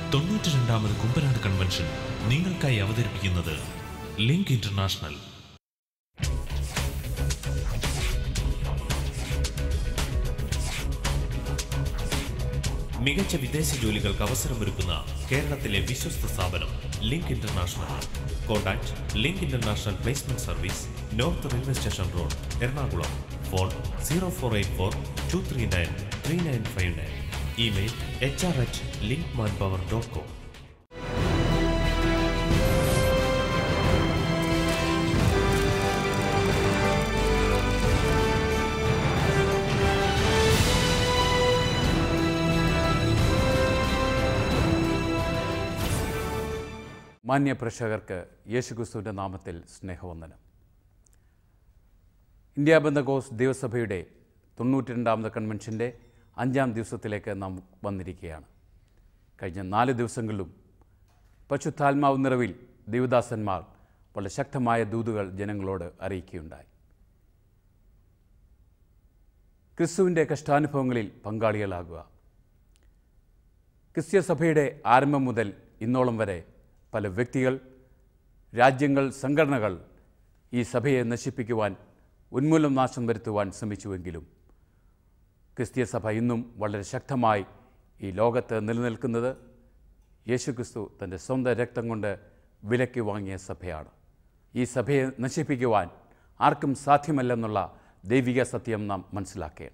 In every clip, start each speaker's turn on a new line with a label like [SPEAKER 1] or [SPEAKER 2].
[SPEAKER 1] തൊണ്ണൂറ്റി രണ്ടാമത് കുമ്പനാട് കൺവെൻഷൻ നിങ്ങൾക്കായി അവതരിപ്പിക്കുന്നത് ലിങ്ക് ഇന്റർനാഷണൽ മികച്ച വിദേശ ജോലികൾക്ക് അവസരമൊരുക്കുന്ന കേരളത്തിലെ വിശ്വസ്ത സ്ഥാപനം link international contact link international placement service north railway station road Ernakulam phone zero four eight four two three nine three nine five nine email H R at link manpower dot com
[SPEAKER 2] മാന്യ പ്രേക്ഷകർക്ക് യേശുക്രിസ്തുവിൻ്റെ നാമത്തിൽ സ്നേഹവന്ദനം India ബന്ധകോസ് ദേവസഭയുടെ തൊണ്ണൂറ്റി രണ്ടാമത് കൺവെൻഷൻ്റെ അഞ്ചാം ദിവസത്തിലേക്ക് നാം വന്നിരിക്കുകയാണ് കഴിഞ്ഞ നാല് ദിവസങ്ങളിലും പശുദ്ധാത്മാവ് നിറവിൽ ദേവദാസന്മാർ വളരെ ശക്തമായ ദൂതുകൾ ജനങ്ങളോട് അറിയിക്കുകയുണ്ടായി ക്രിസ്തുവിൻ്റെ കഷ്ടാനുഭവങ്ങളിൽ പങ്കാളികളാകുക ക്രിസ്ത്യ സഭയുടെ ആരംഭം മുതൽ ഇന്നോളം വരെ പല വ്യക്തികൾ രാജ്യങ്ങൾ സംഘടനകൾ ഈ സഭയെ നശിപ്പിക്കുവാൻ ഉന്മൂലം നാശം വരുത്തുവാൻ ശ്രമിച്ചുവെങ്കിലും ക്രിസ്തീയ സഭ ഇന്നും വളരെ ശക്തമായി ഈ ലോകത്ത് നിലനിൽക്കുന്നത് യേശുക്രിസ്തു തൻ്റെ സ്വന്തം രക്തം കൊണ്ട് വിലയ്ക്ക് വാങ്ങിയ സഭയാണ് ഈ സഭയെ നശിപ്പിക്കുവാൻ ആർക്കും സാധ്യമല്ലെന്നുള്ള ദൈവിക സത്യം നാം മനസ്സിലാക്കുകയാണ്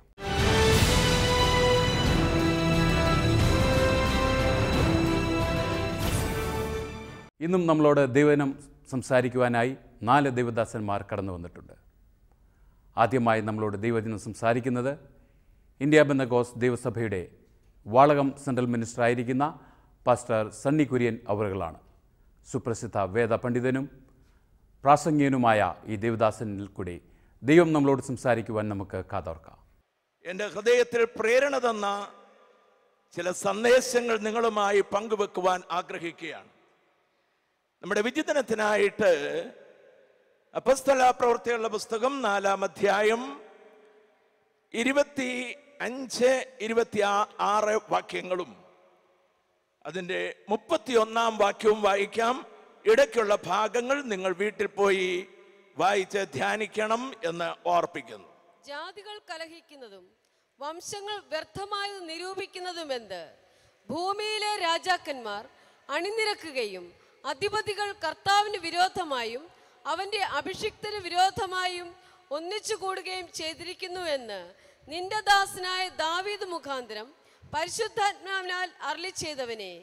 [SPEAKER 2] ഇന്നും നമ്മളോട് ദൈവനം സംസാരിക്കുവാനായി നാല് ദൈവദാസന്മാർ കടന്നു വന്നിട്ടുണ്ട് ആദ്യമായി നമ്മളോട് ദൈവദിനം സംസാരിക്കുന്നത് ഇന്ത്യ ബന്ധകോസ് ദൈവസഭയുടെ വാളകം സെൻട്രൽ മിനിസ്റ്റർ ആയിരിക്കുന്ന പാസ്റ്റർ സണ്ണി കുര്യൻ അവറുകളാണ് സുപ്രസിദ്ധ വേദ പണ്ഡിതനും പ്രാസംഗികനുമായ ഈ ദേവദാസനിൽ കൂടി ദൈവം നമ്മളോട് സംസാരിക്കുവാൻ നമുക്ക് കാതോർക്കാം
[SPEAKER 3] എൻ്റെ ഹൃദയത്തിൽ പ്രേരണ തന്ന ചില സന്ദേശങ്ങൾ നിങ്ങളുമായി പങ്കുവെക്കുവാൻ ആഗ്രഹിക്കുകയാണ് നമ്മുടെ വിചിന്തനത്തിനായിട്ട് അപസ്തല പ്രവൃത്തികളുടെ പുസ്തകം നാലാം അധ്യായം ഇരുപത്തി അഞ്ച് ഇരുപത്തി ആ- ആറ് വാക്യങ്ങളും അതിൻ്റെ മുപ്പത്തിയൊന്നാം വാക്യവും വായിക്കാം ഇടയ്ക്കുള്ള ഭാഗങ്ങൾ നിങ്ങൾ വീട്ടിൽ പോയി വായിച്ച് ധ്യാനിക്കണം എന്ന് ഓർപ്പിക്കുന്നു
[SPEAKER 4] ജാതികൾ കലഹിക്കുന്നതും വംശങ്ങൾ വ്യർത്ഥമായത് നിരൂപിക്കുന്നതുമെന്ത് ഭൂമിയിലെ രാജാക്കന്മാർ അണിനിരക്കുകയും അധിപതികൾ കർത്താവിന് വിരോധമായും അവന്റെ അഭിഷിക്തന് വിരോധമായും ഒന്നിച്ചു കൂടുകയും ചെയ്തിരിക്കുന്നുവെന്ന് നിന്റെ ദാസനായ ദാവീദ് മുഖാന്തരം പരിശുദ്ധാത്മാവിനാൽ അരളി ചെയ്തവനെ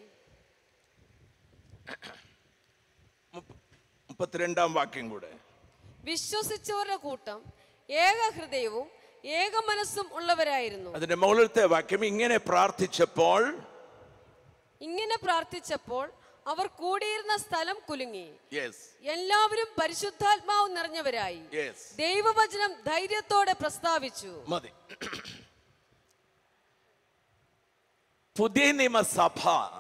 [SPEAKER 3] മുപ്പ- മുപ്പത്തിരണ്ടാം വാക്യം കൂടെ
[SPEAKER 4] വിശ്വസിച്ചവരുടെ കൂട്ടം ഏക ഹൃദയവും ഏക മനസ്സും ഉള്ളവരായിരുന്നു
[SPEAKER 3] അതിന്റെ മുകളിലത്തെ വാക്യം ഇങ്ങനെ പ്രാർത്ഥിച്ചപ്പോൾ
[SPEAKER 4] ഇങ്ങനെ പ്രാർത്ഥിച്ചപ്പോൾ അവർ കൂടിയിരുന്ന സ്ഥലം കുലുങ്ങി
[SPEAKER 3] യെസ്
[SPEAKER 4] എല്ലാവരും പരിശുദ്ധാത്മാവ് നിറഞ്ഞവരായി
[SPEAKER 3] യെസ്
[SPEAKER 4] ദൈവവചനം ധൈര്യത്തോടെ പ്രസ്താവിച്ചു
[SPEAKER 3] മതി പുതിയ നിയമസഭ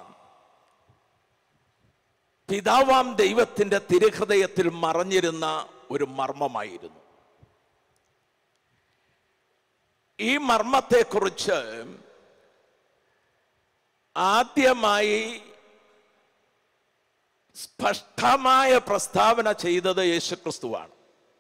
[SPEAKER 3] പിതാവാം ദൈവത്തിന്റെ തിരുഹൃദയത്തിൽ മറഞ്ഞിരുന്ന ഒരു മർമ്മമായിരുന്നു ഈ മർമ്മത്തെക്കുറിച്ച് ആദ്യമായി സ്പഷ്ടമായ പ്രസ്താവന ചെയ്തത് യേശുക്രിസ്തുവാണ്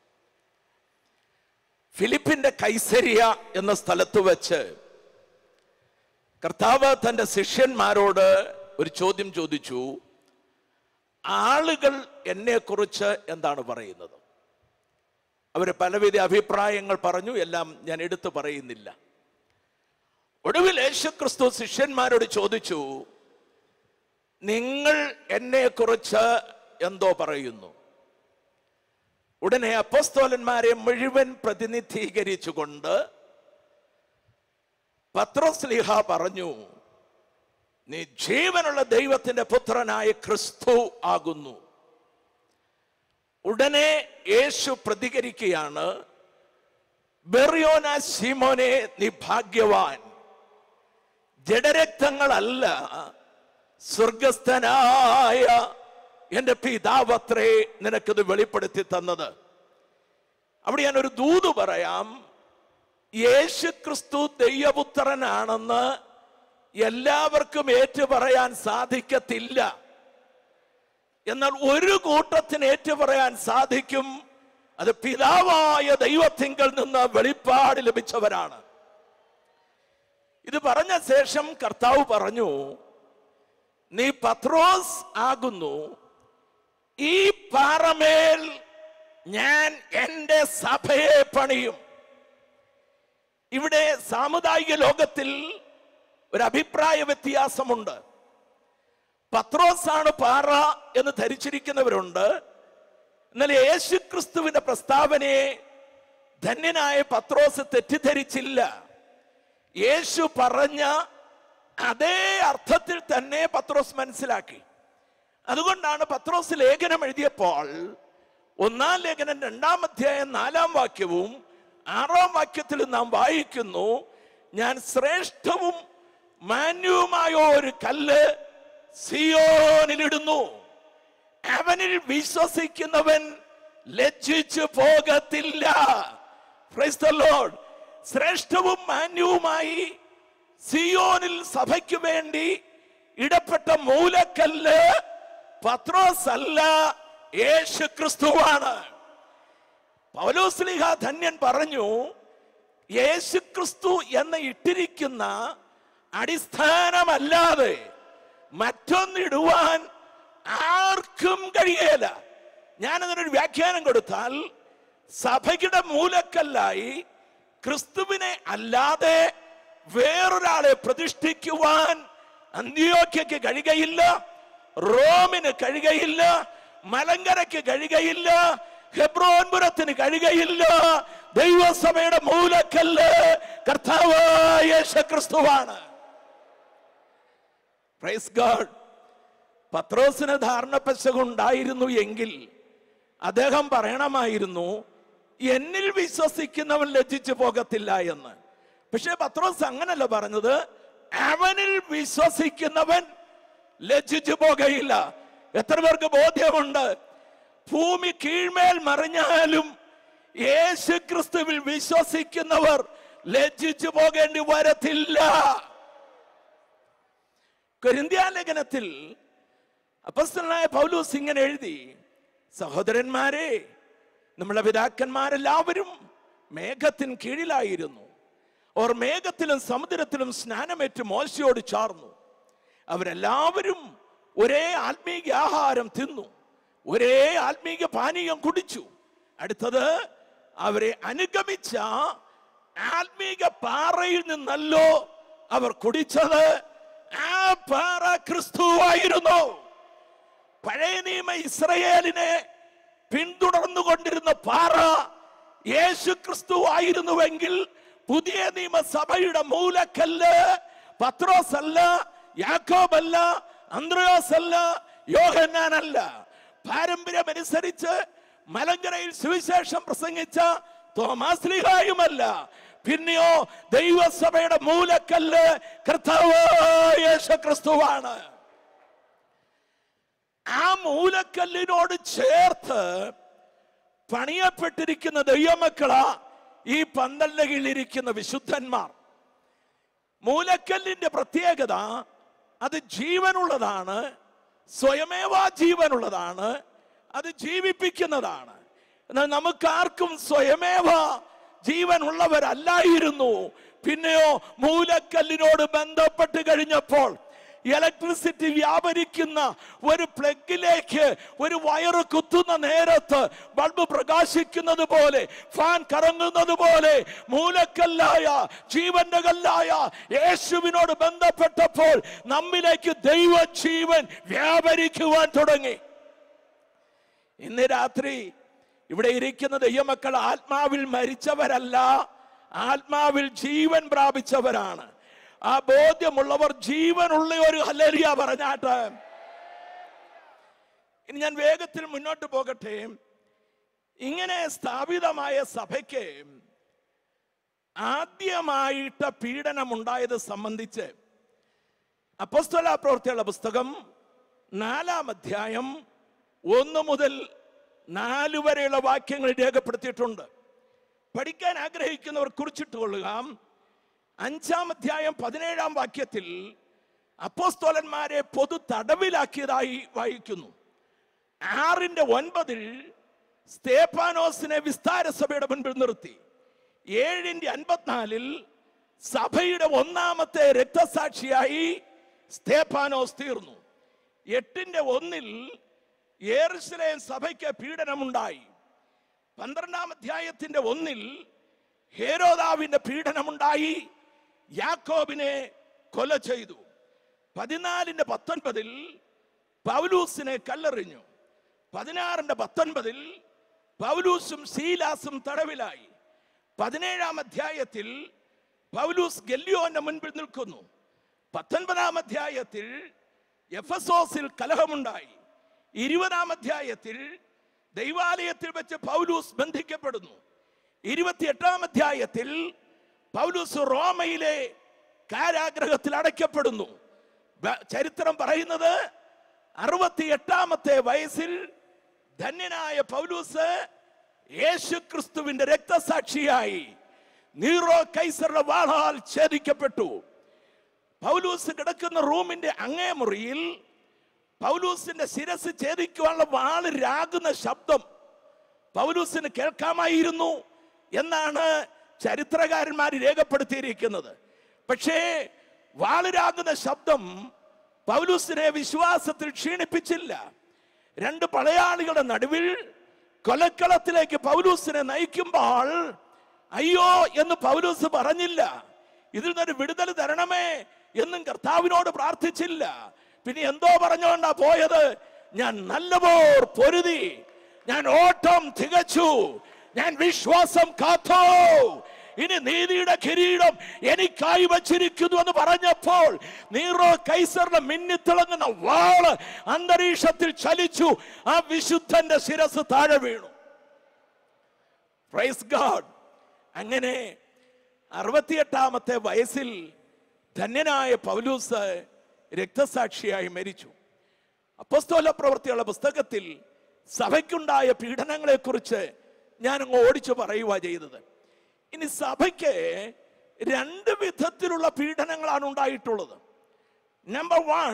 [SPEAKER 3] ഫിലിപ്പിന്റെ കൈസരിയ എന്ന സ്ഥലത്ത് വെച്ച് കർത്താവ് തന്റെ ശിഷ്യന്മാരോട് ഒരു ചോദ്യം ചോദിച്ചു ആളുകൾ എന്നെക്കുറിച്ച് എന്താണ് പറയുന്നത് അവർ പലവിധ അഭിപ്രായങ്ങൾ പറഞ്ഞു എല്ലാം ഞാൻ എടുത്തു പറയുന്നില്ല ഒടുവിൽ യേശുക്രിസ്തു ശിഷ്യന്മാരോട് ചോദിച്ചു നിങ്ങൾ എന്നെക്കുറിച്ച് എന്തോ പറയുന്നു ഉടനെ അപ്പസ്തോലന്മാരെ മുഴുവൻ പ്രതിനിധീകരിച്ചുകൊണ്ട് പത്രോസ്ലിഹ പറഞ്ഞു നീ ജീവനുള്ള ദൈവത്തിന്റെ പുത്രനായ ക്രിസ്തു ആകുന്നു ഉടനെ യേശു പ്രതികരിക്കുകയാണ് ബെറിയോന ശിമോനെ നീ ഭാഗ്യവാൻ ജഡരക്തങ്ങളല്ല സ്വർഗസ്ഥനായ എന്റെ പിതാവത്രേ നിനക്കിത് വെളിപ്പെടുത്തി തന്നത് അവിടെ ഞാൻ ഒരു ദൂത് പറയാം യേശു ക്രിസ്തു ദൈവപുത്രനാണെന്ന് എല്ലാവർക്കും ഏറ്റു പറയാൻ സാധിക്കത്തില്ല എന്നാൽ ഒരു കൂട്ടത്തിന് ഏറ്റു പറയാൻ സാധിക്കും അത് പിതാവായ ദൈവത്തിങ്കൽ നിന്ന് വെളിപ്പാട് ലഭിച്ചവരാണ് ഇത് പറഞ്ഞ ശേഷം കർത്താവ് പറഞ്ഞു നീ പത്രോസ് ആകുന്നു ഈ പാറമേൽ ഞാൻ എൻ്റെ സഭയെ പണിയും ഇവിടെ സാമുദായിക ലോകത്തിൽ ഒരു അഭിപ്രായ വ്യത്യാസമുണ്ട് പത്രോസാണ് പാറ എന്ന് ധരിച്ചിരിക്കുന്നവരുണ്ട് എന്നാൽ യേശു ക്രിസ്തുവിന്റെ പ്രസ്താവനയെ ധന്യനായ പത്രോസ് തെറ്റിദ്ധരിച്ചില്ല യേശു പറഞ്ഞ അതേ അർത്ഥത്തിൽ തന്നെ പത്രോസ് മനസ്സിലാക്കി അതുകൊണ്ടാണ് പത്രോസ് ലേഖനം എഴുതിയപ്പോൾ ഒന്നാം ലേഖനം രണ്ടാം അധ്യായം നാലാം വാക്യവും ആറാം വാക്യത്തിൽ നാം വായിക്കുന്നു ഞാൻ ശ്രേഷ്ഠവും മാന്യവുമായ ഒരു കല്ല് സിയോനിലിടുന്നു അവനിൽ വിശ്വസിക്കുന്നവൻ ലജ്ജിച്ചു പോകത്തില്ല Praise the Lord. ശ്രേഷ്ഠവും മാന്യവുമായി സിയോനിൽ സഭയ്ക്ക് വേണ്ടി ഇടപെട്ട മൂലക്കല്ല് പത്രോസ് അല്ല യേശു ക്രിസ്തുവാണ് പൗലോസ്ലിഹ ധന്യൻ പറഞ്ഞു യേശു ക്രിസ്തു എന്ന് ഇട്ടിരിക്കുന്ന അടിസ്ഥാനമല്ലാതെ മറ്റൊന്നിടുവാൻ ആർക്കും കഴിയല ഞാനതിനൊരു വ്യാഖ്യാനം കൊടുത്താൽ സഭയുടെ മൂലക്കല്ലായി ക്രിസ്തുവിനെ അല്ലാതെ വേറൊരാളെ പ്രതിഷ്ഠിക്കുവാൻ അന്ത്യോക്യക്ക് കഴിയുകയില്ല റോമിന് കഴിയുകയില്ല മലങ്കരയ്ക്ക് കഴിയുകയില്ല ഹെബ്രോൻപുരത്തിന് കഴിയുകയില്ല ദൈവസഭയുടെ മൂലക്കല്ല് കർത്താവായ യേശു ക്രിസ്തുവാണ് പ്രൈസ് ഗാഡ് പത്രോസിന് ധാരണ പെശകുണ്ടായിരുന്നു എങ്കിൽ അദ്ദേഹം പറയണമായിരുന്നു എന്നിൽ വിശ്വസിക്കുന്നവൻ ലജ്ജിച്ചു പോകത്തില്ല എന്ന് പക്ഷേ പത്രോസ് അങ്ങനല്ല പറഞ്ഞത് അവനിൽ വിശ്വസിക്കുന്നവൻ ലജ്ജിച്ചു പോകയില്ല എത്ര പേർക്ക് ബോധ്യമുണ്ട് ഭൂമി കീഴ്മേൽ മറിഞ്ഞാലും യേശു ക്രിസ്തുവിൽ വിശ്വസിക്കുന്നവർ ലജ്ജിച്ചു പോകേണ്ടി വരത്തില്ല കൊരിന്ത്യ ലേഖനത്തിൽ അപ്പസ്തലനായ പൗലൂസ് ഇങ്ങനെ എഴുതി സഹോദരന്മാരെ നമ്മുടെ പിതാക്കന്മാരെല്ലാവരും മേഘത്തിൻ കീഴിലായിരുന്നു അവർ മേഘത്തിലും സമുദ്രത്തിലും സ്നാനമേറ്റ് മോശയോട് ചാർന്നു അവരെല്ലാവരും ഒരേ ആത്മീക ആഹാരം തിന്നു ഒരേ ആത്മീക പാനീയം കുടിച്ചു അടുത്തത് അവരെ അനുഗമിച്ച ആത്മീക പാറയിൽ നിന്നല്ലോ അവർ കുടിച്ചത് ആ പാറ ക്രിസ്തുവായിരുന്നു പഴയ നിയമ ഇസ്രയേലിനെ പിന്തുടർന്നുകൊണ്ടിരുന്ന പാറ യേശു ക്രിസ്തു ആയിരുന്നുവെങ്കിൽ പുതിയ നിയമസഭയുടെ മൂലക്കല്ല് പത്രോസ് അല്ല യാക്കോബല്ല അന്ത്രയോസ് അല്ല യോഹന്നാനല്ല പാരമ്പര്യമനുസരിച്ച് മലങ്കരയിൽ സുവിശേഷം പ്രസംഗിച്ച തോമാസ് ലിഹായുമല്ല പിന്നെയോ ദൈവസഭയുടെ മൂലക്കല്ല് കർത്താവായ യേശു ക്രിസ്തുവാണ് ആ മൂലക്കല്ലിനോട് ചേർത്ത് പണിയപ്പെട്ടിരിക്കുന്ന ദൈവമക്കളാ ഈ പന്തലിന്റെ കീഴിലിരിക്കുന്ന വിശുദ്ധന്മാർ മൂലക്കല്ലിന്റെ പ്രത്യേകത അത് ജീവനുള്ളതാണ് സ്വയമേവ ജീവനുള്ളതാണ് അത് ജീവിപ്പിക്കുന്നതാണ് എന്നാൽ നമുക്കാർക്കും സ്വയമേവ ജീവനുള്ളവരല്ലായിരുന്നു പിന്നെയോ മൂലക്കല്ലിനോട് ബന്ധപ്പെട്ട് കഴിഞ്ഞപ്പോൾ ഇലക്ട്രിസിറ്റി വ്യാപരിക്കുന്ന ഒരു പ്ലഗിലേക്ക് ഒരു വയറ് കുത്തുന്ന നേരത്ത് ബൾബ് പ്രകാശിക്കുന്നത് പോലെ ഫാൻ കറങ്ങുന്നത് പോലെ മൂലക്കല്ലായ ജീവന്റെ കല്ലായ യേശുവിനോട് ബന്ധപ്പെട്ടപ്പോൾ നമ്മിലേക്ക് ദൈവജീവൻ വ്യാപരിക്കുവാൻ തുടങ്ങി ഇന്ന് രാത്രി ഇവിടെ ഇരിക്കുന്ന ദൈവമക്കൾ ആത്മാവിൽ മരിച്ചവരല്ല ആത്മാവിൽ ജീവൻ പ്രാപിച്ചവരാണ് ആ ബോധ്യമുള്ളവർ ജീവനുള്ള ഒരു ഹലരിയ പറഞ്ഞാട്ട് ഇനി ഞാൻ വേഗത്തിൽ മുന്നോട്ട് പോകട്ടെ ഇങ്ങനെ സ്ഥാപിതമായ സഭയ്ക്ക് ആദ്യമായിട്ട് പീഡനമുണ്ടായത് സംബന്ധിച്ച് അപ്പസ്തല പ്രവൃത്തിയുള്ള പുസ്തകം നാലാം അധ്യായം ഒന്ന് മുതൽ നാല് വരെയുള്ള വാക്യങ്ങൾ രേഖപ്പെടുത്തിയിട്ടുണ്ട് പഠിക്കാൻ ആഗ്രഹിക്കുന്നവർ കുറിച്ചിട്ട് കൊള്ളുക അഞ്ചാം അധ്യായം പതിനേഴാം വാക്യത്തിൽ അപ്പോസ്തോലന്മാരെ പൊതു തടവിലാക്കിയതായി വായിക്കുന്നു ആറിന്റെ ഒൻപതിൽ സ്തേപ്പാനോസിനെ വിസ്താര സഭയുടെ മുൻപിൽ നിർത്തി ഏഴിന്റെ അൻപത്തിനാലിൽ സഭയുടെ ഒന്നാമത്തെ രക്തസാക്ഷിയായി സ്തേപ്പാനോസ് തീർന്നു എട്ടിന്റെ ഒന്നിൽ യേറുശലേം സഭയ്ക്ക് പീഡനമുണ്ടായി പന്ത്രണ്ടാം അധ്യായത്തിന്റെ ഒന്നിൽ ഹേരോദാവിന്റെ പീഡനമുണ്ടായി യാക്കോബിനെ കൊല ചെയ്തു പതിനാലിന്റെ പത്തൊൻപതിൽ പൗലൂസിനെ കല്ലെറിഞ്ഞു പതിനാറിന്റെ പത്തൊൻപതിൽ പൗലൂസും ശീലാസും തടവിലായി പതിനേഴാം അധ്യായത്തിൽ പൗലൂസ് ഗല്യോന്റെ മുൻപിൽ നിൽക്കുന്നു പത്തൊൻപതാം അധ്യായത്തിൽ എഫസോസിൽ കലഹമുണ്ടായി ഇരുപതാം അധ്യായത്തിൽ ദൈവാലയത്തിൽ വെച്ച് പൗലൂസ് ബന്ധിക്കപ്പെടുന്നു ഇരുപത്തിയെട്ടാം അധ്യായത്തിൽ പൗലൂസ് റോമയിലെ കാരാഗ്രഹത്തിൽ അടയ്ക്കപ്പെടുന്നു ബ- ചരിത്രം പറയുന്നത് അറുപത്തിയെട്ടാമത്തെ വയസ്സിൽ ധന്യനായ പൗലൂസ് യേശു ക്രിസ്തുവിന്റെ രക്തസാക്ഷിയായി നീറോ കൈസറുടെ വാളാൽ ഛേദിക്കപ്പെട്ടു പൗലൂസ് കിടക്കുന്ന റൂമിന്റെ അങ്ങേ മുറിയിൽ പൗലൂസിന്റെ ശിരസ് ഛേദിക്കുവാനുള്ള വാള് രാകുന്ന ശബ്ദം പൗലൂസിന് കേൾക്കാമായിരുന്നു എന്നാണ് ചരിത്രകാരന്മാർ രേഖപ്പെടുത്തിയിരിക്കുന്നത് പക്ഷേ വാളിരാകുന്ന ശബ്ദം പൗലൂസിനെ വിശ്വാസത്തിൽ ക്ഷീണിപ്പിച്ചില്ല രണ്ട് പടയാളികളുടെ നടുവിൽ കൊലക്കളത്തിലേക്ക് പൗലൂസിനെ നയിക്കുമ്പോൾ അയ്യോ എന്ന് പൗലൂസ് പറഞ്ഞില്ല ഇതിൽ നിന്നൊരു വിടുതൽ തരണമേ എന്നും കർത്താവിനോട് പ്രാർത്ഥിച്ചില്ല പിന്നെ എന്തോ പറഞ്ഞുകൊണ്ടാ പോയത് ഞാൻ നല്ലപോർ പൊരുതി ഞാൻ ഓട്ടം തികച്ചു ഞാൻ വിശ്വാസം കാത്തോ ഇനി നീതിയുടെ കിരീടം എനിക്കായി വച്ചിരിക്കുന്നു എന്ന് പറഞ്ഞപ്പോൾ നീറോ കൈസറിന്റെ മിന്നിത്തിളങ്ങുന്ന വാള് അന്തരീക്ഷത്തിൽ ചലിച്ചു ആ വിശുദ്ധന്റെ ശിരസ് താഴെ വീണു പ്രൈസ് ഗാഡ് അങ്ങനെ അറുപത്തിയെട്ടാമത്തെ വയസ്സിൽ ധന്യനായ പൗലൂസ് രക്തസാക്ഷിയായി മരിച്ചു അപ്പസ്തോല പ്രവൃത്തിയുള്ള പുസ്തകത്തിൽ സഭയ്ക്കുണ്ടായ പീഡനങ്ങളെ കുറിച്ച് ഞാൻ അങ്ങ് ഓടിച്ചു പറയുക ചെയ്തത് ഇനി സഭയ്ക്ക് രണ്ട് വിധത്തിലുള്ള പീഡനങ്ങളാണ് ഉണ്ടായിട്ടുള്ളത് നമ്പർ വൺ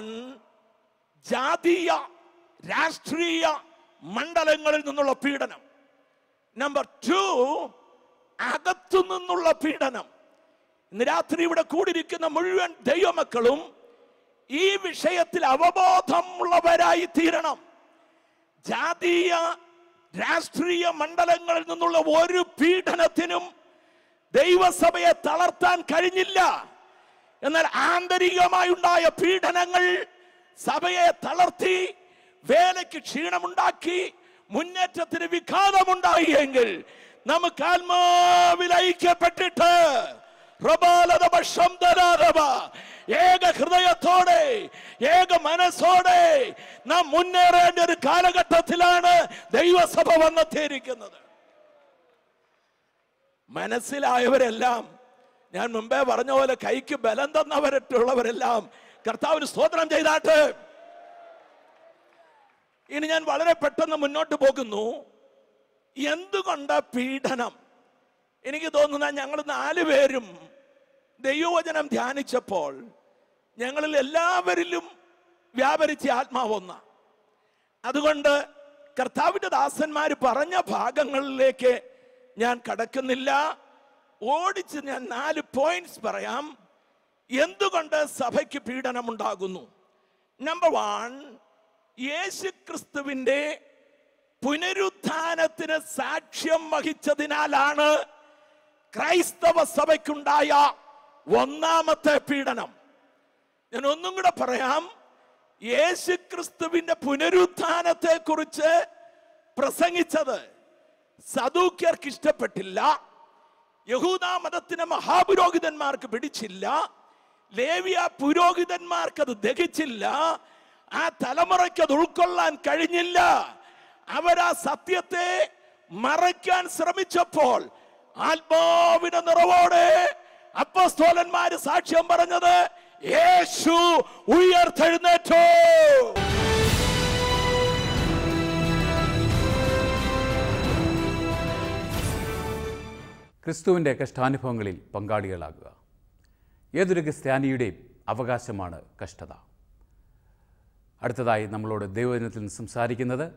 [SPEAKER 3] ജാതീയ രാഷ്ട്രീയ മണ്ഡലങ്ങളിൽ നിന്നുള്ള പീഡനം നമ്പർ ടു അകത്തു നിന്നുള്ള പീഡനം ഇന്ന് രാത്രി ഇവിടെ കൂടിയിരിക്കുന്ന മുഴുവൻ ദൈവമക്കളും ഈ വിഷയത്തിൽ അവബോധമുള്ളവരായി തീരണം ജാതീയ രാഷ്ട്രീയ മണ്ഡലങ്ങളിൽ നിന്നുള്ള ഒരു പീഡനത്തിനും ദൈവസഭയെ തളർത്താൻ കഴിഞ്ഞില്ല എന്നാൽ ആന്തരികമായി ഉണ്ടായ പീഡനങ്ങൾ സഭയെ തളർത്തി വേലയ്ക്ക് ക്ഷീണമുണ്ടാക്കി മുന്നേറ്റത്തിന് വിഘാതമുണ്ടായി എങ്കിൽ നമുക്ക് ആത്മാവിൽ ഐക്യപ്പെട്ടിട്ട് പ്രബാലത പക്ഷം തരാതവ ഏക ഹൃദയത്തോടെ ഏക മനസ്സോടെ നാം മുന്നേറേണ്ട ഒരു കാലഘട്ടത്തിലാണ് ദൈവസഭ വന്നെത്തിയിരിക്കുന്നത് മനസ്സിലായവരെല്ലാം ഞാൻ മുമ്പേ പറഞ്ഞ പോലെ കൈക്ക് ബലം തന്നവരട്ടുള്ളവരെല്ലാം കർത്താവിന് സ്തോത്രം ചെയ്താട്ട് ഇനി ഞാൻ വളരെ പെട്ടെന്ന് മുന്നോട്ട് പോകുന്നു എന്തുകൊണ്ട് പീഡനം എനിക്ക് തോന്നുന്ന ഞങ്ങൾ നാല് പേരും ദൈവവചനം ധ്യാനിച്ചപ്പോൾ ഞങ്ങളിൽ എല്ലാവരിലും വ്യാപരിച്ച ആത്മാവൊന്ന അതുകൊണ്ട് കർത്താവിന്റെ ദാസന്മാർ പറഞ്ഞ ഭാഗങ്ങളിലേക്ക് ഞാൻ കടക്കുന്നില്ല ഓടിച്ച് ഞാൻ നാല് പോയിന്റ്സ് പറയാം എന്തുകൊണ്ട് സഭയ്ക്ക് പീഡനമുണ്ടാകുന്നു നമ്പർ വൺ യേശു ക്രിസ്തുവിന്റെ പുനരുത്ഥാനത്തിന് സാക്ഷ്യം വഹിച്ചതിനാലാണ് ക്രൈസ്തവ സഭയ്ക്കുണ്ടായ ഒന്നാമത്തെ പീഡനം ഞാൻ ഒന്നും കൂടെ പറയാം യേശു ക്രിസ്തുവിന്റെ പുനരുത്ഥാനത്തെ കുറിച്ച് പ്രസംഗിച്ചത് സദൂക്യർക്ക് ഇഷ്ടപ്പെട്ടില്ല യഹൂദ മതത്തിന് മഹാപുരോഹിതന്മാർക്ക് പിടിച്ചില്ല ലേവിയ പുരോഹിതന്മാർക്ക് അത് ദഹിച്ചില്ല ആ തലമുറയ്ക്ക് അത് ഉൾക്കൊള്ളാൻ കഴിഞ്ഞില്ല അവരാ സത്യത്തെ മറയ്ക്കാൻ ശ്രമിച്ചപ്പോൾ ആത്മാവിന്റെ നിറവോടെ അപ്പസ്തോലന്മാര് സാക്ഷ്യം പറഞ്ഞത് യേശു ഉയർത്തെഴുന്നേറ്റു
[SPEAKER 2] ക്രിസ്തുവിൻ്റെ കഷ്ടാനുഭവങ്ങളിൽ പങ്കാളികളാകുക ഏതൊരു ക്രിസ്ത്യാനിയുടെയും അവകാശമാണ് കഷ്ടത അടുത്തതായി നമ്മളോട് ദൈവദിനത്തിൽ നിന്ന് സംസാരിക്കുന്നത്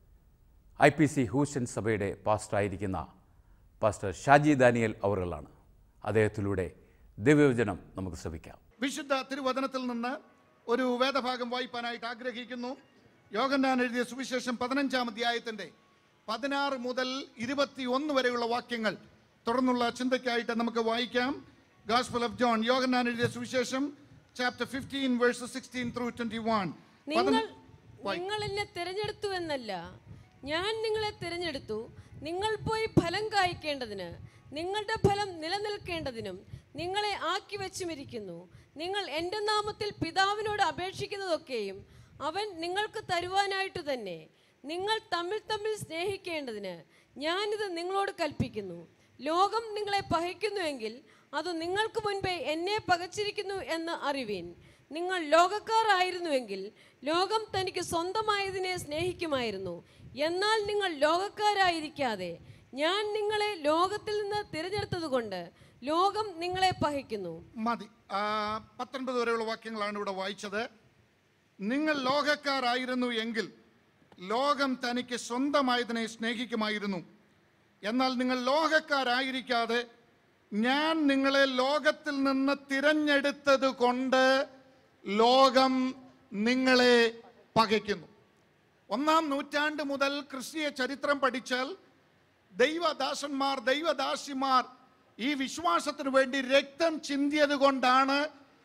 [SPEAKER 2] ഐ പി സി ഹൂസ്റ്റൻ സഭയുടെ പാസ്റ്ററായിരിക്കുന്ന പാസ്റ്റർ ഷാജി ദാനിയൽ അവറുകളാണ് അദ്ദേഹത്തിലൂടെ ദൈവവചനം നമുക്ക് ശ്രമിക്കാം
[SPEAKER 5] വിശുദ്ധ തിരുവചനത്തിൽ നിന്ന് ഒരു വേദഭാഗം വായിപ്പാനായിട്ട് ആഗ്രഹിക്കുന്നു യോഗന്നാൻ എഴുതിയ സുവിശേഷം പതിനഞ്ചാം അധ്യായത്തിന്റെ പതിനാറ് മുതൽ ഇരുപത്തിയൊന്ന് വരെയുള്ള വാക്യങ്ങൾ തുടർന്നുള്ള ചിന്തയ്ക്കായിട്ട് നമുക്ക് വായിക്കാം ഗാസ്പൽ ഓഫ് ജോൺ യോഗന്നാൻ എഴുതിയ സുവിശേഷം chapter fifteen verse sixteen through twenty one
[SPEAKER 4] നിങ്ങൾ നിങ്ങൾ എന്നെ തിരഞ്ഞെടുത്തു എന്നല്ല ഞാൻ നിങ്ങളെ തിരഞ്ഞെടുത്തു നിങ്ങൾ പോയി ഫലം കായ്ക്കേണ്ടതിന് നിങ്ങളുടെ ഫലം നിലനിൽക്കേണ്ടതിനും നിങ്ങളെ ആക്കി വെച്ചുമിരിക്കുന്നു നിങ്ങൾ എൻ്റെ നാമത്തിൽ പിതാവിനോട് അപേക്ഷിക്കുന്നതൊക്കെയും അവൻ നിങ്ങൾക്ക് തരുവാനായിട്ട് തന്നെ നിങ്ങൾ തമ്മിൽ തമ്മിൽ സ്നേഹിക്കേണ്ടതിന് ഞാനിത് നിങ്ങളോട് കൽപ്പിക്കുന്നു ലോകം നിങ്ങളെ പകയ്ക്കുന്നുവെങ്കിൽ അത് നിങ്ങൾക്ക് മുൻപേ എന്നെ പകച്ചിരിക്കുന്നു എന്ന് അറിവീൻ നിങ്ങൾ ലോകക്കാരായിരുന്നുവെങ്കിൽ ലോകം തനിക്ക് സ്വന്തമായതിനെ സ്നേഹിക്കുമായിരുന്നു എന്നാൽ നിങ്ങൾ ലോകക്കാരായിരിക്കാതെ ഞാൻ നിങ്ങളെ ലോകത്തിൽ നിന്ന് തിരഞ്ഞെടുത്തതുകൊണ്ട് ലോകം നിങ്ങളെ പകയ്ക്കുന്നു
[SPEAKER 5] മതി ആ, പത്തൊൻപത് വരെയുള്ള വാക്യങ്ങളാണ് ഇവിടെ വായിച്ചത് നിങ്ങൾ ലോകക്കാരായിരുന്നു എങ്കിൽ ലോകം തനിക്ക് സ്വന്തമായതിനെ സ്നേഹിക്കുമായിരുന്നു എന്നാൽ നിങ്ങൾ ലോകക്കാരായിരിക്കാതെ ഞാൻ നിങ്ങളെ ലോകത്തിൽ നിന്ന് തിരഞ്ഞെടുത്തത് കൊണ്ട് ലോകം നിങ്ങളെ പകയ്ക്കുന്നു ഒന്നാം നൂറ്റാണ്ട് മുതൽ ക്രിസ്തീയ ചരിത്രം പഠിച്ചാൽ ദൈവദാസന്മാർ ദൈവദാസിമാർ ഈ വിശ്വാസത്തിന് വേണ്ടി രക്തം ചിന്തിയത് കൊണ്ടാണ്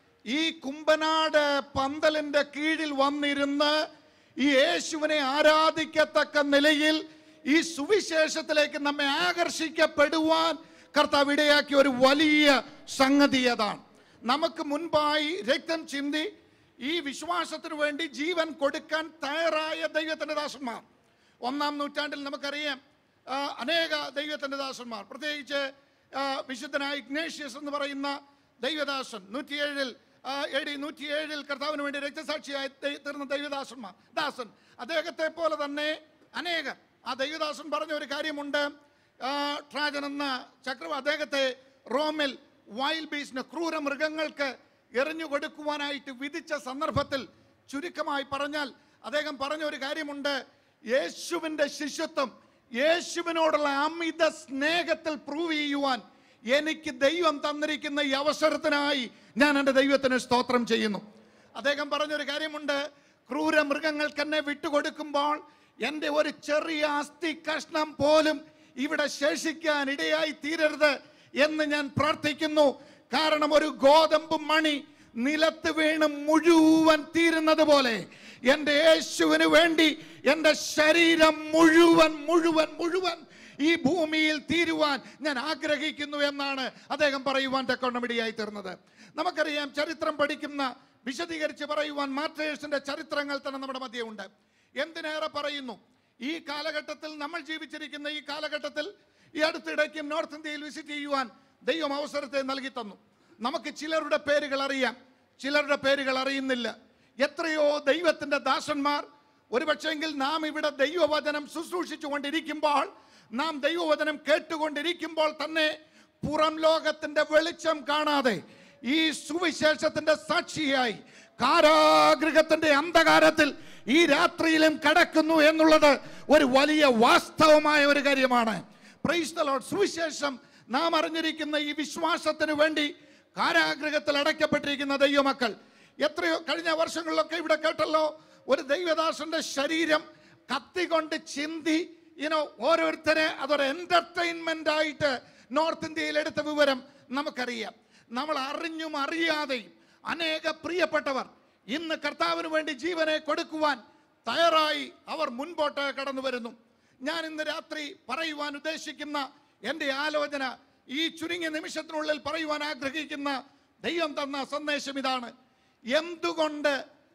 [SPEAKER 5] ഈ കുമ്പനാട് പന്തലിന്റെ കീഴിൽ വന്നിരുന്ന് ഈ യേശുവിനെ ആരാധിക്കത്തക്ക നിലയിൽ ഈ സുവിശേഷത്തിലേക്ക് നമ്മെ ആകർഷിക്കപ്പെടുവാൻ കർത്താവ് ഇടയാക്കിയ ഒരു വലിയ സംഗതി അതാണ് നമുക്ക് മുൻപായി രക്തം ചിന്തി ഈ വിശ്വാസത്തിന് വേണ്ടി ജീവൻ കൊടുക്കാൻ തയ്യാറായ ദൈവത്തിന്റെ ദാസന്മാർ ഒന്നാം നൂറ്റാണ്ടിൽ നമുക്കറിയാം ആ, അനേക ദൈവത്തിന്റെ ദാസന്മാർ പ്രത്യേകിച്ച് ആ, വിശുദ്ധനായ ഇഗ്നേഷ്യസ് എന്ന് പറയുന്ന ദൈവദാസൻ നൂറ്റിയേഴിൽ എ ഡി നൂറ്റിയേഴിൽ കർത്താവിന് വേണ്ടി രക്തസാക്ഷിയായി ദൈ- തീർന്ന ദൈവദാസന്മാർ ദാസൻ അദ്ദേഹത്തെ പോലെ തന്നെ അനേകർ ആ ദൈവദാസൻ പറഞ്ഞ ഒരു കാര്യമുണ്ട് ആ, ട്രാജൻ എന്ന ചക്രവ അദ്ദേഹത്തെ റോമിൽ വൈൽഡ് ബീസിന് ക്രൂര മൃഗങ്ങൾക്ക് എറിഞ്ഞു കൊടുക്കുവാനായിട്ട് വിധിച്ച സന്ദർഭത്തിൽ ചുരുക്കമായി പറഞ്ഞാൽ അദ്ദേഹം പറഞ്ഞ ഒരു കാര്യമുണ്ട് യേശുവിൻ്റെ ശിഷ്യത്വം യേശുവിനോടുള്ള അമിത സ്നേഹത്തിൽ പ്രൂവ് ചെയ്യുവാൻ എനിക്ക് ദൈവം തന്നിരിക്കുന്ന ഈ അവസരത്തിനായി ഞാൻ എൻ്റെ ദൈവത്തിന് സ്തോത്രം ചെയ്യുന്നു അദ്ദേഹം പറഞ്ഞൊരു കാര്യമുണ്ട് ക്രൂര മൃഗങ്ങൾക്ക് എന്നെ വിട്ടുകൊടുക്കുമ്പോൾ എൻ്റെ ഒരു ചെറിയ അസ്ഥി കഷ്ണം പോലും ഇവിടെ ശേഷിക്കാൻ ഇടയായി തീരരുത് എന്ന് ഞാൻ പ്രാർത്ഥിക്കുന്നു കാരണം ഒരു ഗോതമ്പ് മണി നിലത്ത് വീണ് മുഴുവൻ തീരുന്നത് പോലെ എൻ്റെ യേശുവിന് വേണ്ടി എൻ്റെ ശരീരം മുഴുവൻ മുഴുവൻ മുഴുവൻ ഈ ഭൂമിയിൽ തീരുവാൻ ഞാൻ ആഗ്രഹിക്കുന്നു എന്നാണ് അദ്ദേഹം പറയുവാൻ തെക്കോണമിടിയായി തീർന്നത് നമുക്കറിയാം ചരിത്രം പഠിക്കുന്ന വിശദീകരിച്ച് പറയുവാൻ മാർട്ടേഴ്സിന്റെ ചരിത്രങ്ങൾ തന്നെ നമ്മുടെ മധ്യമുണ്ട് എന്തിനേറെ പറയുന്നു ഈ കാലഘട്ടത്തിൽ നമ്മൾ ജീവിച്ചിരിക്കുന്ന ഈ കാലഘട്ടത്തിൽ ഈ അടുത്തിടയ്ക്കും നോർത്ത് ഇന്ത്യയിൽ വിസിറ്റ് ചെയ്യുവാൻ ദൈവം അവസരത്തെ നൽകി തന്നു നമുക്ക് ചിലരുടെ പേരുകൾ അറിയാം ചിലരുടെ പേരുകൾ അറിയുന്നില്ല എത്രയോ ദൈവത്തിന്റെ ദാസന്മാർ ഒരുപക്ഷെങ്കിൽ നാം ഇവിടെ ദൈവവചനം ശുശ്രൂഷിച്ചു കൊണ്ടിരിക്കുമ്പോൾ നാം ദൈവവചനം കേട്ടുകൊണ്ടിരിക്കുമ്പോൾ തന്നെ പുറം ലോകത്തിന്റെ വെളിച്ചം കാണാതെ ഈ സുവിശേഷത്തിന്റെ സാക്ഷിയായി കാരാഗൃഹത്തിന്റെ അന്ധകാരത്തിൽ ഈ രാത്രിയിലും കടക്കുന്നു എന്നുള്ളത് ഒരു വലിയ വാസ്തവമായ ഒരു കാര്യമാണ് Praise the Lord. സുവിശേഷം നാം അറിഞ്ഞിരിക്കുന്ന ഈ വിശ്വാസത്തിന് വേണ്ടി കാരാഗൃഹത്തിൽ അടയ്ക്കപ്പെട്ടിരിക്കുന്ന ദൈവമക്കൾ എത്രയോ കഴിഞ്ഞ വർഷങ്ങളിലൊക്കെ ഇവിടെ കേട്ടല്ലോ ഒരു ദൈവദാസന്റെ ശരീരം കത്തികൊണ്ട് ചിന്തി ഇനോ ഓരോരുത്തരെ അതൊരു എന്റർടൈൻമെന്റ് ആയിട്ട് നോർത്ത് ഇന്ത്യയിൽ എടുത്ത വിവരം നമുക്കറിയാം നമ്മൾ അറിഞ്ഞും അറിയാതെയും അനേക പ്രിയപ്പെട്ടവർ ഇന്ന് കർത്താവിന് വേണ്ടി ജീവനെ കൊടുക്കുവാൻ തയ്യാറായി അവർ മുൻപോട്ട് കടന്നു വരുന്നു ഞാൻ ഇന്ന് രാത്രി പറയുവാൻ ഉദ്ദേശിക്കുന്ന എൻ്റെ ആലോചന ഈ ചുരുങ്ങിയ നിമിഷത്തിനുള്ളിൽ പറയുവാൻ ആഗ്രഹിക്കുന്ന ദൈവം തന്ന സന്ദേശം ഇതാണ് എന്തുകൊണ്ട്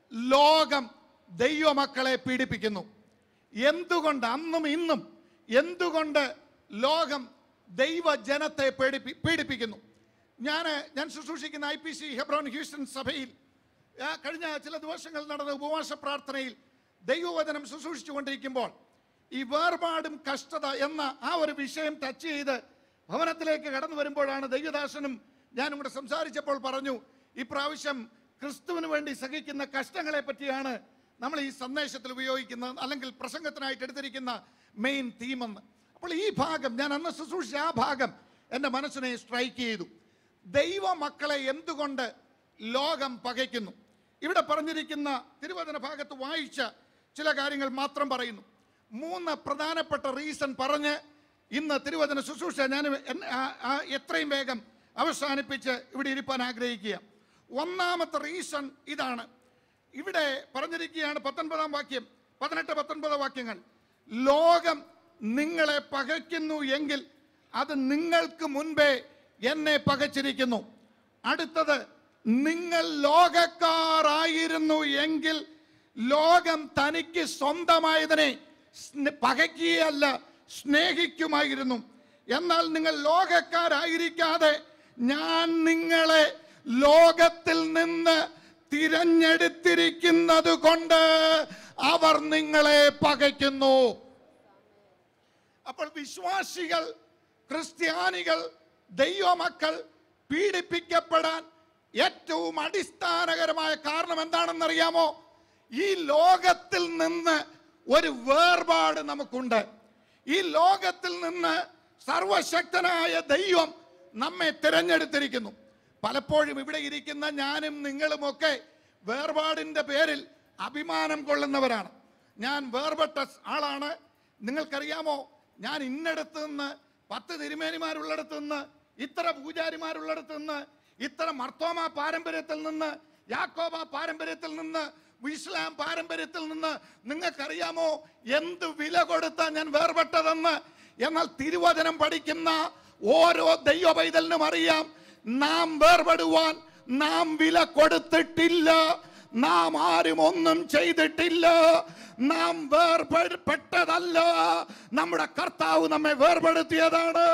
[SPEAKER 5] ലോകം ദൈവമക്കളെ പീഡിപ്പിക്കുന്നു എന്തുകൊണ്ട് അന്നും ഇന്നും എന്തുകൊണ്ട് ലോകം ദൈവജനത്തെ പേടിപ്പി പീഡിപ്പിക്കുന്നു ഞാൻ ഞാൻ ശുശ്രൂഷിക്കുന്ന I P C Hebron Houston സഭയിൽ ആ, കഴിഞ്ഞ ചില ദിവസങ്ങൾ നടന്ന ഉപവാസ പ്രാർത്ഥനയിൽ ദൈവവചനം ശുശ്രൂഷിച്ചു കൊണ്ടിരിക്കുമ്പോൾ ഈ വേർപാടും കഷ്ടത എന്ന ആ ഒരു വിഷയം ടച്ച് ചെയ്ത് ഭവനത്തിലേക്ക് കടന്നു വരുമ്പോഴാണ് ദൈവദാസനും ഞാനും കൂടെ സംസാരിച്ചപ്പോൾ പറഞ്ഞു ഇപ്രാവശ്യം ക്രിസ്തുവിന് വേണ്ടി സഹിക്കുന്ന കഷ്ടങ്ങളെ പറ്റിയാണ് നമ്മൾ ഈ സന്ദേശത്തിൽ ഉപയോഗിക്കുന്നത് അല്ലെങ്കിൽ പ്രസംഗത്തിനായിട്ട് എടുത്തിരിക്കുന്ന മെയിൻ തീമെന്ന് അപ്പോൾ ഈ ഭാഗം ഞാൻ അന്ന് ശുശ്രൂഷിച്ച ആ ഭാഗം എൻ്റെ മനസ്സിനെ സ്ട്രൈക്ക് ചെയ്തു ദൈവ മക്കളെ എന്തുകൊണ്ട് ലോകം പകയ്ക്കുന്നു ഇവിടെ പറഞ്ഞിരിക്കുന്ന തിരുവചന ഭാഗത്ത് വായിച്ച ചില കാര്യങ്ങൾ മാത്രം പറയുന്നു മൂന്ന് പ്രധാനപ്പെട്ട റീസൺ പറഞ്ഞ് ഇന്ന് തിരുവചന ശുശ്രൂഷ ഞാൻ എൻ- ആ- ആ എത്രയും വേഗം അവസാനിപ്പിച്ച് ഇവിടെ ഇരിപ്പാൻ ആഗ്രഹിക്കുക ഒന്നാമത്തെ റീസൺ ഇതാണ് ഇവിടെ പറഞ്ഞിരിക്കുകയാണ് പത്തൊൻപതാം വാക്യം പതിനെട്ട് പത്തൊൻപത് വാക്യങ്ങൾ ലോകം നിങ്ങളെ പകയ്ക്കുന്നു എങ്കിൽ അത് നിങ്ങൾക്ക് മുൻപേ എന്നെ പകച്ചിരിക്കുന്നു അടുത്തത് നിങ്ങൾ ലോകക്കാരായിരുന്നു എങ്കിൽ ലോകം തനിക്ക് സ്വന്തമായതിനെ സ്ന- പകയ്ക്കുകയല്ല സ്നേഹിക്കുമായിരുന്നു എന്നാൽ നിങ്ങൾ ലോകക്കാരായിരിക്കാതെ ഞാൻ നിങ്ങളെ ലോകത്തിൽ നിന്ന് തിരഞ്ഞെടുത്തിരിക്കുന്നത് കൊണ്ട് അവർ നിങ്ങളെ പകയ്ക്കുന്നു അപ്പോൾ വിശ്വാസികൾ ക്രിസ്ത്യാനികൾ ദൈവമക്കൾ പീഡിപ്പിക്കപ്പെടാൻ ഏറ്റവും അടിസ്ഥാനകരമായ കാരണം എന്താണെന്നറിയാമോ ഈ ലോകത്തിൽ നിന്ന് ഒരു വേർപാട് നമുക്കുണ്ട് ഈ ലോകത്തിൽ നിന്ന് സർവശക്തനായ ദൈവം നമ്മെ തിരഞ്ഞെടുത്തിരിക്കുന്നു പലപ്പോഴും ഇവിടെ ഇരിക്കുന്ന ഞാനും നിങ്ങളുമൊക്കെ വേർപാടിൻ്റെ പേരിൽ അഭിമാനം കൊള്ളുന്നവരാണ് ഞാൻ വേർപെട്ട ആളാണ് നിങ്ങൾക്കറിയാമോ ഞാൻ ഇന്നടത്ത് നിന്ന് പത്ത് തിരുമേനിമാരുള്ളിടത്ത് നിന്ന് ഇത്ര പൂജാരിമാരുള്ളിടത്ത് നിന്ന് ഇത്ര മർത്തോമ പാരമ്പര്യത്തിൽ നിന്ന് യാക്കോബ പാരമ്പര്യത്തിൽ നിന്ന് ഇസ്ലാം പാരമ്പര്യത്തിൽ നിന്ന് നിങ്ങൾക്കറിയാമോ എന്ത് വില കൊടുത്താ ഞാൻ വേർപെട്ടതെന്ന് എന്നാൽ തിരുവചനം പഠിക്കുന്ന ഓരോ ദൈവ പൈതലിനും അറിയാം നാം വേർപെടുവാൻ നാം വില കൊടുത്തിട്ടില്ല നാം ആരും ഒന്നും ചെയ്തിട്ടില്ല നാം വേർപെട്ടതല്ല നമ്മുടെ കർത്താവ് നമ്മെ വേർപെടുത്തിയതാണ്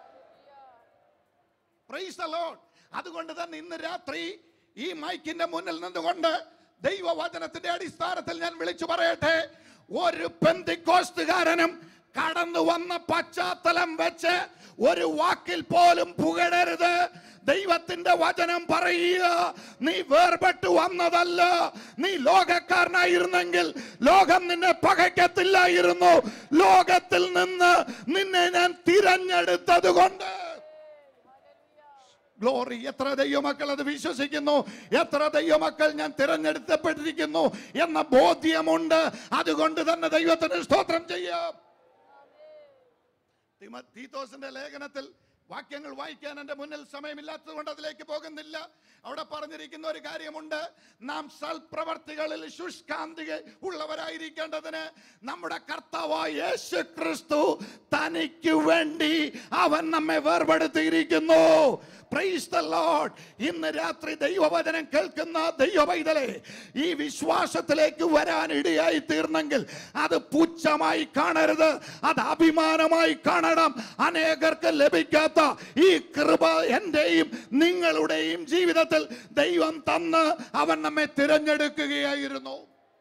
[SPEAKER 5] Praise the Lord. അതുകൊണ്ട് തന്നെ ഇന്ന് രാത്രി ഈ മൈക്കിന്റെ മുന്നിൽ നിന്നുകൊണ്ട് ദൈവവചനത്തിന്റെ അടിസ്ഥാനത്തിൽ ഞാൻ വിളിച്ചു പറയട്ടെ ഒരു പെന്തിക്കോസ്തുകാരനും കടന്നു വന്ന പശ്ചാത്തലം വെച്ച് ഒരു വാക്കിൽ പോലും പുകഴരുത് ദൈവത്തിന്റെ വചനം പറയുക നീ വേർപെട്ടു വന്നതല്ല നീ ലോകക്കാരനായിരുന്നെങ്കിൽ ലോകം നിന്നെ പകയ്ക്കത്തില്ലായിരുന്നു ലോകത്തിൽ നിന്ന് നിന്നെ ഞാൻ തിരഞ്ഞെടുത്തത് കൊണ്ട് ഗ്ലോറി എത്ര ദൈവമക്കൾ അത് വിശ്വസിക്കുന്നു എത്ര ദൈവമക്കൾ ഞാൻ തിരഞ്ഞെടുക്കപ്പെട്ടിരിക്കുന്നു എന്ന ബോധ്യമുണ്ട് അതുകൊണ്ട് തന്നെ ദൈവത്തിന് സ്തോത്രം ചെയ്യാം തിമ- തീത്തോസിന്റെ ലേഖനത്തിൽ വാക്യങ്ങൾ വായിക്കാൻ എൻ്റെ മുന്നിൽ സമയമില്ലാത്തത് കൊണ്ട് അതിലേക്ക് പോകുന്നില്ല അവിടെ പറഞ്ഞിരിക്കുന്ന ഒരു കാര്യമുണ്ട് നാം സൽപ്രവർത്തികളിൽ ശുഷ്കാന്തി ഉള്ളവരായിരിക്കേണ്ടതിന് നമ്മുടെ കർത്താവായ യേശു ക്രിസ്തു തനിക്ക് വേണ്ടി അവൻ നമ്മെ വേർപെടുത്തിയിരിക്കുന്നു Praise the Lord. ഇന്ന് രാത്രി ദൈവവചനം കേൾക്കുന്ന ദൈവവൈതലെ ഈ വിശ്വാസത്തിലേക്ക് വരാൻ ഇടയായി തീർന്നെങ്കിൽ അത് പുച്ഛമായി കാണരുത് അത് അഭിമാനമായി കാണണം അനേകർക്ക് ലഭിക്കാത്ത ഈ കൃപ എന്റെയും നിങ്ങളുടെയും ജീവിതത്തിൽ ദൈവം തന്ന് അവൻ നമ്മെ തിരഞ്ഞെടുക്കുകയായിരുന്നു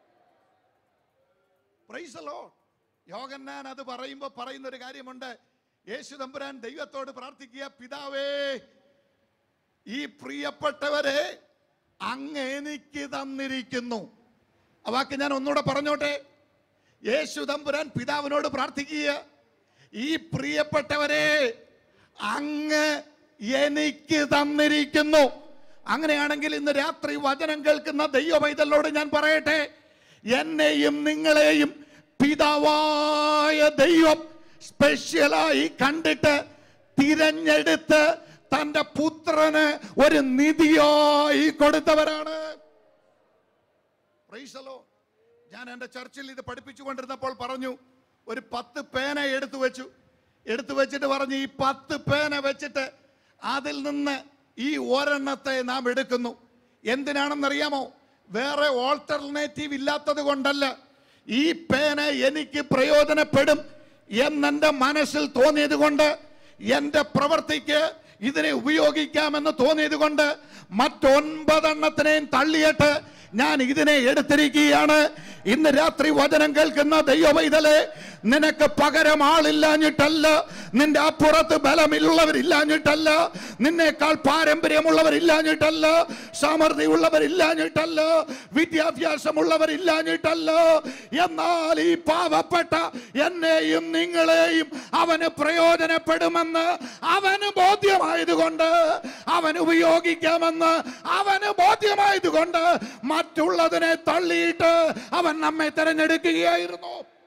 [SPEAKER 5] Praise the Lord. യോഹന്നാൻ അത് പറയുമ്പോൾ പറയുന്ന ഒരു കാര്യമുണ്ട് യേശു തമ്പുരാൻ ദൈവത്തോട് പ്രാർത്ഥിക്കുക പിതാവേ ഈ പ്രിയപ്പെട്ടവരെ അങ്ങ് എനിക്ക് തന്നിരിക്കുന്നു ആ വാക്ക് ഞാൻ ഒന്നുകൂടെ പറഞ്ഞോട്ടെ യേശു തമ്പുരാൻ പിതാവിനോട് പ്രാർത്ഥിക്കുക ഈ പ്രിയപ്പെട്ടവരെ അങ്ങ് എനിക്ക് തന്നിരിക്കുന്നു അങ്ങനെയാണെങ്കിൽ ഇന്ന് രാത്രി വചനം കേൾക്കുന്ന ദൈവ പൈതലോട് ഞാൻ പറയട്ടെ എന്നെയും നിങ്ങളെയും പിതാവായ ദൈവം സ്പെഷ്യലായി കണ്ടിട്ട് തിരഞ്ഞെടുത്ത് തന്റെ പുത്രന് ഒരു നിധിയായി കൊടുത്തവരാണ് Praise the Lord. ഞാൻ എൻ്റെ ചർച്ചിൽ ഇത് പഠിപ്പിച്ചു കൊണ്ടിരുന്നപ്പോൾ പറഞ്ഞു ഒരു പത്ത് പേന എടുത്തു വെച്ചു എടുത്തു വെച്ചിട്ട് പറഞ്ഞു ഈ പത്ത് പേന വെച്ചിട്ട് അതിൽ നിന്ന് ഈ ഒരെണ്ണത്തെ നാം എടുക്കുന്നു എന്തിനാണെന്നറിയാമോ വേറെ ഓൾട്ടർനേറ്റീവ് ഇല്ലാത്തത് കൊണ്ടല്ല ഈ പേന എനിക്ക് പ്രയോജനപ്പെടും എന്നെൻ്റെ മനസ്സിൽ തോന്നിയത് കൊണ്ട് എൻ്റെ പ്രവൃത്തിക്ക് ഇതിനെ ഉപയോഗിക്കാമെന്ന് തോന്നിയത് കൊണ്ട് മറ്റൊൻപതെണ്ണത്തിനെയും തള്ളിയിട്ട് ഞാൻ ഇതിനെ എടുത്തിരിക്കുകയാണ് ഇന്ന് രാത്രി വചനം കേൾക്കുന്ന ദൈവവൈതലെ നിനക്ക് പകരം ആളില്ലാഞ്ഞിട്ടല്ല നിന്റെ അപ്പുറത്ത് ബലമില്ലുള്ളവരില്ലാഞ്ഞിട്ടല്ല നിന്നേക്കാൾ പാരമ്പര്യമുള്ളവരില്ലാഞ്ഞിട്ടല്ല സമൃദ്ധിയുള്ളവരില്ലാഞ്ഞിട്ടല്ല വിദ്യാഭ്യാസമുള്ളവരില്ലാഞ്ഞിട്ടല്ല എന്നാൽ ഈ പാവപ്പെട്ട എന്നെയും നിങ്ങളെയും അവന് പ്രയോജനപ്പെടുമെന്ന് അവന് ബോധ്യമായതുകൊണ്ട് അവൻ ഉപയോഗിക്കാമെന്ന് അവന് ബോധ്യമായതുകൊണ്ട് മറ്റുള്ളതിനെ തള്ളിയിട്ട് അവൻ നമ്മെ തിരഞ്ഞെടുക്കുകയായിരുന്നു